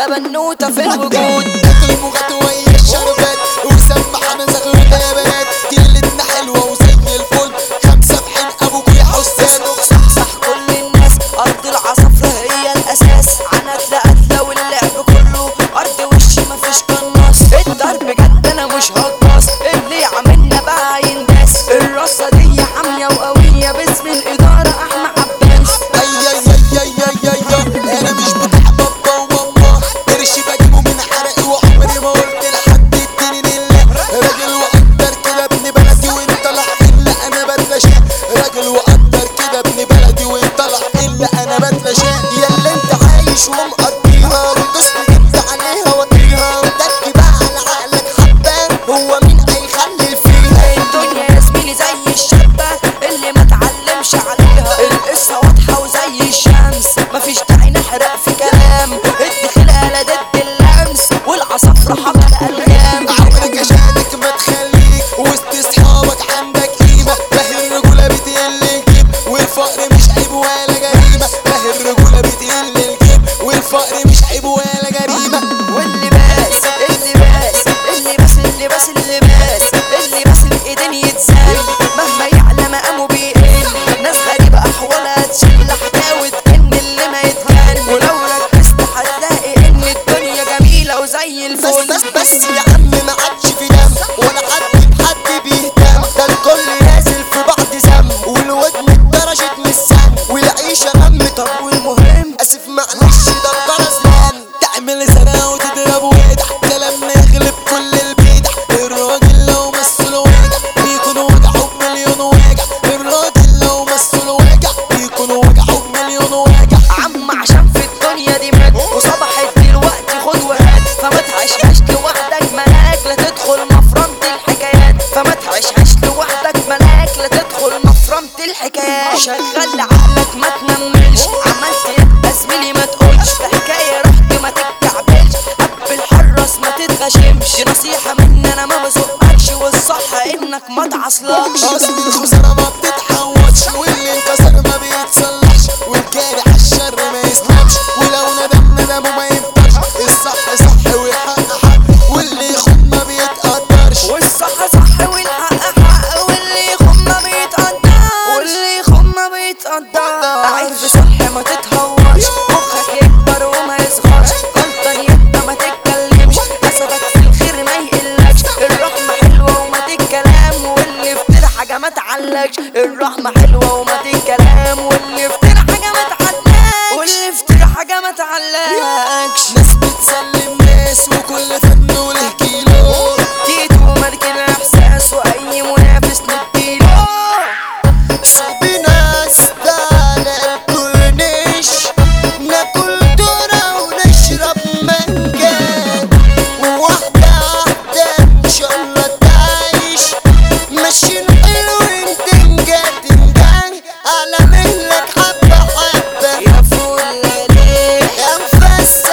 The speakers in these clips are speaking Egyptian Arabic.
احلى بنوته في الوجود المغات وهي الشربات وسمح انا زغلول يا بنات كلتنا حلوه وزي الفل خمسه بحين ابوك يا حسان صح كل الناس ارض العصافرة هي الاساس عنتلة قتلة واللعب كله ارض وشي مفيش قناص الضرب جد انا مش هقاص اللي عاملنا بقى ينداس الرصة دي حامية وقوية باسم الادارة احمد عباس اي اي اي اي اي اي اي انا مش بتاع بابا وماما قرشي بجيبه من حرقي وعمري ما قلت لحد اديني لله راجل وقدر كده ابن بلدي وانت لا الا انا بتلاشى راجل وقدر كده ابن بلدي وانت لا الا انا بتلاشى يا اللي انت عايش ومقضيها ودوست جبت عليها وطيها وتركي بقى على عقلك حبان هو مين هيخلي فيها الدنيا يا زميلي زي الشابة اللي ما تعلمش عليها القصة واضحة وزي الشمس مفيش داعي نحرق في كلام الدخلة لا ضد اللمس والعصافرة حق الألغام عمرك عشانك ما تخليك وسط اصحابك عندك قيمة ما هي الرجولة بتقل الجيب والفقر مش عيب ولا جريمة ما هي الرجولة بتقل الجيب والفقر مش عيب ولا جريمة واللباس اللباس اللباس اللباس اللباس اللباس الايدين يتسال مهما يعلى مقامه بيقل ناس غريبة احوالها تشيل حكاوة ان اللي ما يتكلم ولو ركزت هتلاقي ان الدنيا جميلة وزي بس الفل بس بس يا عم ما عادش في دم ولا حد بحد بيهتم ده الكل نازل في بعض ذنب والودن اتدرجت من السم والعيشة غم طب والمهم اسف معلش ده الجرس لام تعمل سنة وتضرب ويدع كلامنا يغلب كل البيدع الراجل لو مثل وجع بيكون وجعه بمليون وجع الراجل لو مثل وجع بيكون وجعه بمليون وجع عم عشان في الدنيا دي مات وصبحت دلوقتي خد وهات فما تعيشهاش لوحدك ملاك لا تدخل مفرمة الحكايات فما تعيشهاش لوحدك ملاك لا تدخل مفرمة الحكايات شغل عقلك ما تنملش عملت يبقى زميلي ما تقولش في حكاية رحت ما تتكعبلش قبل الحرس ما تتغشمش دي نصيحة مني انا ما بزقكش والصح انك ما تعصلكش اصل الخسارة ما بتتحوطش واللي انكسر ما بيتصلحش والجاري عالشر ما يسلمش ولو ندم ندمه ما ينفعش الصح صح والحق حق واللي يخون ما بيتقدرش والصح صح والحق حق واللي يخون ما بيتقدر واللي يخون ما بيتقدر عيب في صح ما تتهورش مخك يكبر وما يصغرش غلطان يبقى ما تتكلمش حسبك في الخير ما يقلكش الرحمة حلوة وما تتكلم واللي افترى حاجة ما تعلقش الرحمة حلوة وما تتكلم واللي افترى حاجة ما تعلقش واللي افترى حاجة ما تعلقش ناس بتسلم ناس وكل فن وله كيلو تيتو ملك الاحساس واي منافس نديله صاحبي ناس على الكورنيش ناكل ذرة ونشرب مانجا وواحدة واحدة إن شاء الله تعيش ماشيين حلوين تنجا تنجا على مهلك حبة حبة يا فل ليه يا مفسح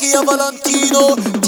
يا فالنتينو